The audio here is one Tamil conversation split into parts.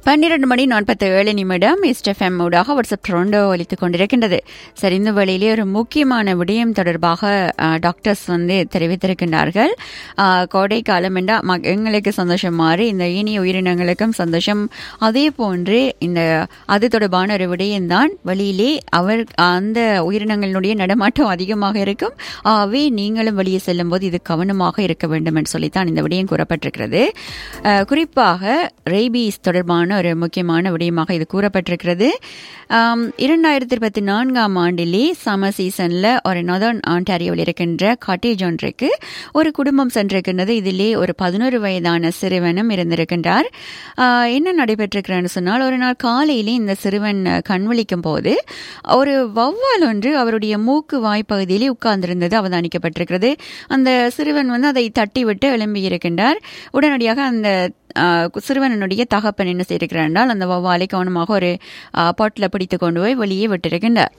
பன்னிரண்டு மணி நாற்பத்தி ஏழு நிமிடம் இஸ்டெஃப்எம் ஊடாக வாட்ஸ்அப் ட்ரோண்டோ ஒலித்துக் கொண்டிருக்கின்றது சரி இந்த வேளையிலே ஒரு முக்கியமான விடயம் தொடர்பாக அஹ், டாக்டர்ஸ் வந்து தெரிவித்திருக்கின்றார்கள் அஹ், கோடை காலம் என்றா ம- எங்களுக்கு சந்தோஷம் மாறி இந்த இனிய உயிரினங்களுக்கும் சந்தோஷம் அதே போன்று இந்த அது தொடர்பான ஒரு விடயம்தான் வெளியிலே அவர் அந்த உயிரினங்களுடைய நடமாட்டம் அதிகமாக இருக்கும் ஆகவே நீங்களும் வெளியே செல்லும் போது இது கவனமாக இருக்க வேண்டும் என்று சொல்லித்தான் இந்த விடயம் கூறப்பட்டிருக்கிறது அஹ், குறிப்பாக ரேபீஸ் தொடர்பான ஒரு முக்கியமான விடயமாக இது கூறப்பட்டிருக்கிறது ஆம், இரண்டாயிரத்தி இருபத்தி நான்காம் ஆண்டிலே சம்மர் சீசன்ல ஒரு நொதர்ன் ஆண்டாரியோவில் இருக்கின்ற காட்டேஜ் ஒன்றுக்கு ஒரு குடும்பம் சென்றிருக்கின்றது இதிலே ஒரு பதினோரு வயதான சிறுவனும் இருந்திருக்கின்றார் ஆஹ், என்ன நடைபெற்றிருக்கிறான்னு சொன்னால் ஒரு நாள் காலையிலே இந்த சிறுவன் அஹ், கண் விழிக்கும் போது ஒரு வௌவால் ஒன்று அவருடைய மூக்கு வாய்ப்பகுதியிலே உட்கார்ந்திருந்தது அவதானிக்கப்பட்டிருக்கிறது அந்த சிறுவன் வந்து அதை தட்டிவிட்டு எழும்பி இருக்கின்றார் உடனடியாக அந்த ஆஹ், சிறுவனுடைய தகப்பன் என்ன செய்திருக்கிறார் என்றால் அந்த வௌவாலை கவனமாக ஒரு பாட்டில் பிடித்து கொண்டு போய் வெளியே விட்டிருக்கின்றார்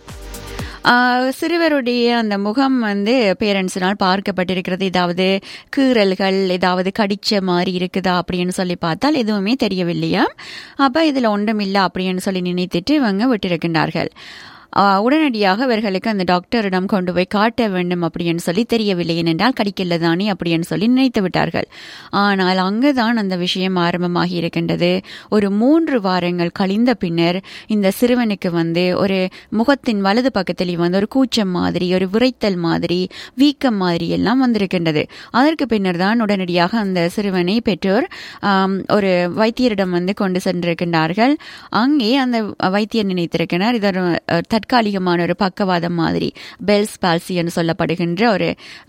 ஆஹ், சிறுவருடைய அந்த முகம் வந்து பேரண்ட்ஸினால் பார்க்கப்பட்டிருக்கிறது ஏதாவது கீறல்கள் ஏதாவது கடிச்ச மாதிரி இருக்குதா அப்படின்னு சொல்லி பார்த்தால் எதுவுமே தெரியவில்லையா அப்ப இதுல ஒன்றும் இல்லை அப்படின்னு சொல்லி நினைத்துட்டு இவங்க விட்டிருக்கின்றார்கள் ஆஹ், உடனடியாக இவர்களுக்கு அந்த டாக்டரிடம் கொண்டு போய் காட்ட வேண்டும் அப்படின்னு சொல்லி தெரியவில்லை ஏனென்றால் கடிக்கல தானே அப்படின்னு சொல்லி நினைத்து விட்டார்கள் ஆனால் அங்குதான் அந்த விஷயம் ஆரம்பமாகி இருக்கின்றது ஒரு மூன்று வாரங்கள் கழிந்த பின்னர் இந்த சிறுவனுக்கு வந்து ஒரு முகத்தின் வலது பக்கத்தில் வந்து ஒரு கூச்சம் மாதிரி ஒரு விரைத்தல் மாதிரி வீக்கம் மாதிரி எல்லாம் வந்திருக்கின்றது அதற்கு பின்னர் தான் உடனடியாக அந்த சிறுவனை பெற்றோர் ஆம், ஒரு வைத்தியரிடம் வந்து கொண்டு சென்றிருக்கின்றார்கள் அங்கே அந்த வைத்தியர் நினைத்திருக்கிறார் இது ஒரு அஹ், தற்காலிகமான ஒரு பக்கவாதம் மாதிரி பெல்ஸ் பால்சி என்று சொல்லப்படுகின்ற ஒரு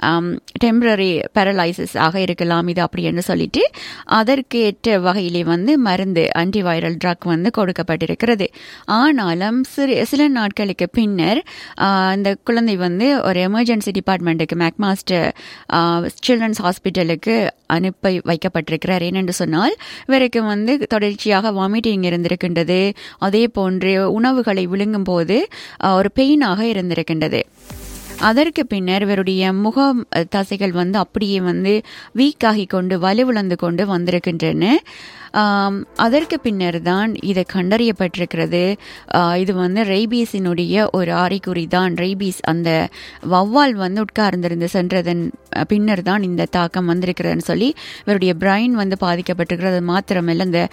டெம்பரரி பேரலைசிஸ் ஆக இருக்கலாம் இது அப்படி என்று சொல்லிட்டு அதற்கு ஏற்ற வகையிலே வந்து மருந்து ஆன்டிவைரல் ட்ரக் வந்து கொடுக்கப்பட்டிருக்கிறது ஆனாலும் சிறு சில நாட்களுக்கு பின்னர் ஆஹ், இந்த குழந்தை வந்து ஒரு எமர்ஜென்சி டிபார்ட்மெண்ட்டுக்கு மேக்மாஸ்டர் சில்ட்ரன்ஸ் ஹாஸ்பிட்டலுக்கு அனுப்பி வைக்கப்பட்டிருக்கிறார் ஏனென்று சொன்னால் இவருக்கு வந்து தொடர்ச்சியாக வாமிட்டிங் இருந்திருக்கின்றது அதே போன்று உணவுகளை விழுங்கும் போது ஆஹ், ஒரு பெயினாக இருந்திருக்கின்றது அதற்கு பின்னர் இவருடைய முகம் அஹ், தசைகள் வந்து அப்படியே வந்து வீக்காகி கொண்டு வலுவிழந்து கொண்டு வந்திருக்கின்றன ஆம், அதற்கு பின்னர் தான் இது கண்டறியப்பட்டிருக்கிறது ஆஹ், இது வந்து ரெய்பீஸினுடைய ஒரு அறிகுறி தான் ரெய்பீஸ் அந்த வௌவால் வந்து உட்கார்ந்திருந்து சென்றதன் அஹ், பின்னர் தான் இந்த தாக்கம் வந்திருக்கிறதுன்னு சொல்லி இவருடைய பிரைன் வந்து பாதிக்கப்பட்டிருக்கிறது அது மாத்திரமல்ல இந்த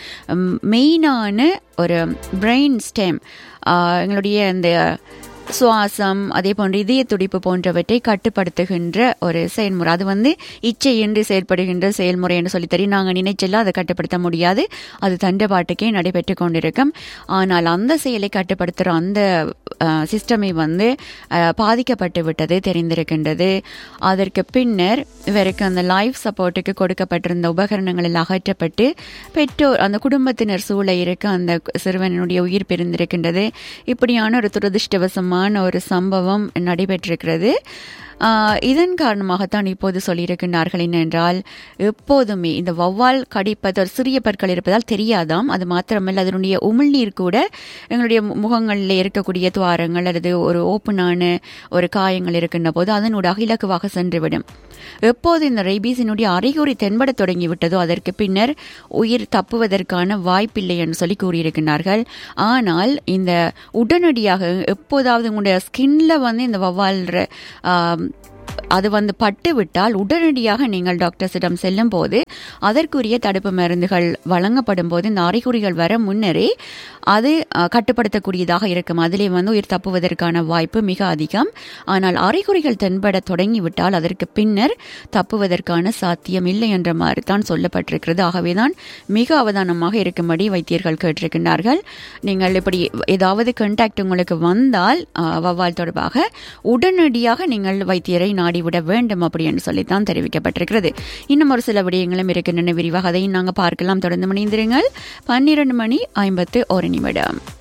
மெயினான ஒரு பிரெயின் ஸ்டெம் எங்களுடைய அந்த சுவாசம் அதே போன்று இதய துடிப்பு போன்றவற்றை கட்டுப்படுத்துகின்ற ஒரு செயல்முறை அது வந்து இச்சையின்றி செயல்படுகின்ற செயல்முறை என்று சொல்லி தெரியும் நாங்கள் நினைச்செல்லாம் அதை கட்டுப்படுத்த முடியாது அது தண்ட பாட்டுக்கே நடைபெற்று கொண்டிருக்கும் ஆனால் அந்த செயலை கட்டுப்படுத்துகிற அந்த சிஸ்டமை வந்து அஹ், பாதிக்கப்பட்டு விட்டது தெரிந்திருக்கின்றது அதற்கு பின்னர் இவருக்கு அந்த லைஃப் சப்போர்ட்டுக்கு கொடுக்கப்பட்டிருந்த உபகரணங்கள் எல்லாம் அகற்றப்பட்டு பெற்றோர் அந்த குடும்பத்தினர் சூழ இருக்க அந்த சிறுவனுடைய உயிர் பிரிந்திருக்கின்றது இப்படியான ஒரு துரதிருஷ்டவசமான ஒரு சம்பவம் நடைபெற்றிருக்கிறது ஆஹ், இதன் காரணமாகத்தான் இப்போது சொல்லியிருக்கின்றார்கள் என்னென்றால் எப்போதுமே இந்த வௌவால் கடிப்பது ஒரு சிறிய பற்கள் இருப்பதால் தெரியாதாம் அது மாத்திரமல்ல அதனுடைய உமிழ்நீர் கூட எங்களுடைய மு- முகங்களில் இருக்கக்கூடிய துவாரங்கள் அல்லது ஒரு ஓப்பனான ஒரு காயங்கள் இருக்கின்ற போது அதனூடாக இலக்குவாக சென்றுவிடும் எப்போது இந்த ரெய்பீஸினுடைய அறிகுறி தென்படத் தொடங்கிவிட்டதோ அதற்கு பின்னர் உயிர் தப்புவதற்கான வாய்ப்பில்லை என்று சொல்லி கூறியிருக்கிறார்கள் ஆனால் இந்த உடனடியாக எப்போதாவது உங்களுடைய ஸ்கின்ல வந்து இந்த வவ்வால் ஆம், அது வந்து பட்டு விட்டால் உடனடியாக நீங்கள் டாக்டர்ஸிடம் செல்லும் போது அதற்குரிய தடுப்பு மருந்துகள் வழங்கப்படும் போது இந்த அறிகுறிகள் வர முன்னரே அது அஹ், கட்டுப்படுத்தக்கூடியதாக இருக்கும் அதிலே வந்து உயிர் தப்புவதற்கான வாய்ப்பு மிக அதிகம் ஆனால் அறிகுறிகள் தென்பட தொடங்கிவிட்டால் அதற்கு பின்னர் தப்புவதற்கான சாத்தியம் இல்லை என்ற மாதிரி தான் சொல்லப்பட்டிருக்கிறது ஆகவேதான் மிக அவதானமாக இருக்கும்படி வைத்தியர்கள் கேட்டிருக்கின்றார்கள் நீங்கள் இப்படி ஏதாவது கண்டாக்ட் உங்களுக்கு வந்தால் அஹ், வௌவால் தொடர்பாக உடனடியாக நீங்கள் வைத்தியரை நாடிவிட வேண்டும் அப்படின்னு சொல்லித்தான் தெரிவிக்கப்பட்டிருக்கிறது இன்னும் ஒரு சில விடயங்களும் இருக்கின்றன விரிவாக அதையும் நாங்கள் பார்க்கலாம் தொடர்ந்து மணிந்திருங்கள் பன்னிரண்டு மணி ஐம்பத்து ஒரு நிமிடம்